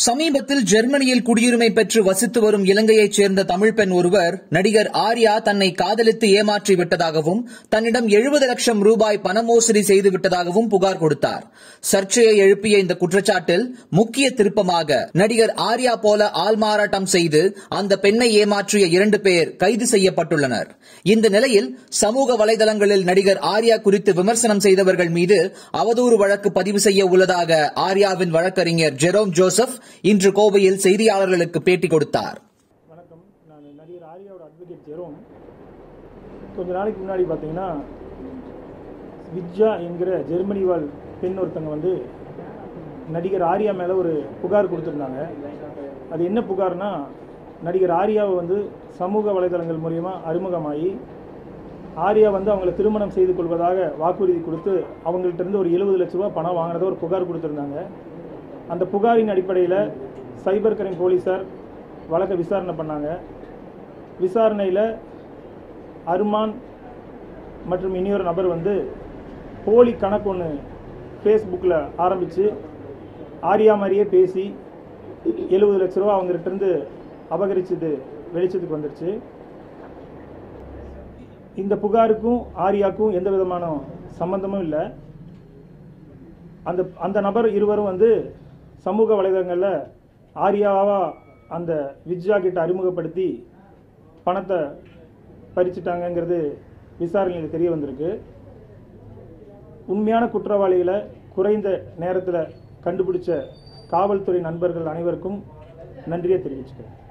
சமீபத்தில் ஜெர்மனியில் குடியுரிமை பெற்று வசித்து வரும் இலங்கையைச் சேர்ந்த தமிழ் பெண் ஒருவர் நடிகர் ஆர்யா தன்னை காதலித்து ஏமாற்றி விட்டதாகவும் தன்னிடம் எழுபது லட்சம் ரூபாய் பண மோசடி செய்து விட்டதாகவும் புகார் கொடுத்தார் சர்ச்சையை எழுப்பிய இந்த குற்றச்சாட்டில் முக்கிய திருப்பமாக நடிகர் ஆர்யா போல ஆள்மாறாட்டம் செய்து அந்த பெண்ணை ஏமாற்றிய இரண்டு பேர் கைது செய்யப்பட்டுள்ளனர் இந்த நிலையில் சமூக வலைதளங்களில் நடிகர் ஆர்யா குறித்து விமர்சனம் செய்தவர்கள் மீது அவதூறு வழக்கு பதிவு செய்ய உள்ளதாக ஆர்யாவின் வழக்கறிஞர் ஜெரோம் ஜோசப் இன்று கோவையில் செய்தியாளர்களுக்கு பேட்டி கொடுத்தார் வணக்கம் நான் நடிகர் ஆர்யாவோட அட்வொகேட் ஜெரோம் கொஞ்ச நாளைக்கு முன்னாடி பார்த்தீங்கன்னா விஜ்ஜா என்கிற ஜெர்மனி வாழ் பெண் ஒருத்தங்க வந்து நடிகர் ஆர்யா மேலே ஒரு புகார் கொடுத்துருந்தாங்க அது என்ன புகார்னா நடிகர் ஆர்யாவை வந்து சமூக வலைதளங்கள் மூலியமா அறிமுகமாகி ஆர்யா வந்து அவங்கள திருமணம் செய்து கொள்வதாக வாக்குறுதி கொடுத்து அவங்கள்ட்ட இருந்து ஒரு எழுபது லட்ச ரூபா பணம் வாங்கினதை ஒரு புகார் கொடுத்துருந்தாங்க அந்த புகாரின் அடிப்படையில் சைபர் கிரைம் போலீஸார் வழக்கை விசாரணை பண்ணாங்க விசாரணையில் அருமான் மற்றும் இனியொரு நபர் வந்து போலி கணக்கு ஒன்று ஃபேஸ்புக்கில் ஆரம்பித்து ஆரியா மாதிரியே பேசி எழுபது லட்ச ரூபா அவங்ககிட்ட இருந்து அபகரிச்சது வெளிச்சத்துக்கு வந்துருச்சு இந்த புகாருக்கும் ஆரியாக்கும் எந்த விதமான சம்பந்தமும் இல்லை அந்த அந்த நபர் இருவரும் வந்து சமூக வலைதளங்களில் ஆரியாவா அந்த விஜ்ஜா கிட்ட அறிமுகப்படுத்தி பணத்தை பறிச்சிட்டாங்கங்கிறது விசாரணையில் தெரிய வந்திருக்கு உண்மையான குற்றவாளிகளை குறைந்த நேரத்தில் கண்டுபிடிச்ச காவல்துறை நண்பர்கள் அனைவருக்கும் நன்றியை தெரிவிச்சுக்கிறேன்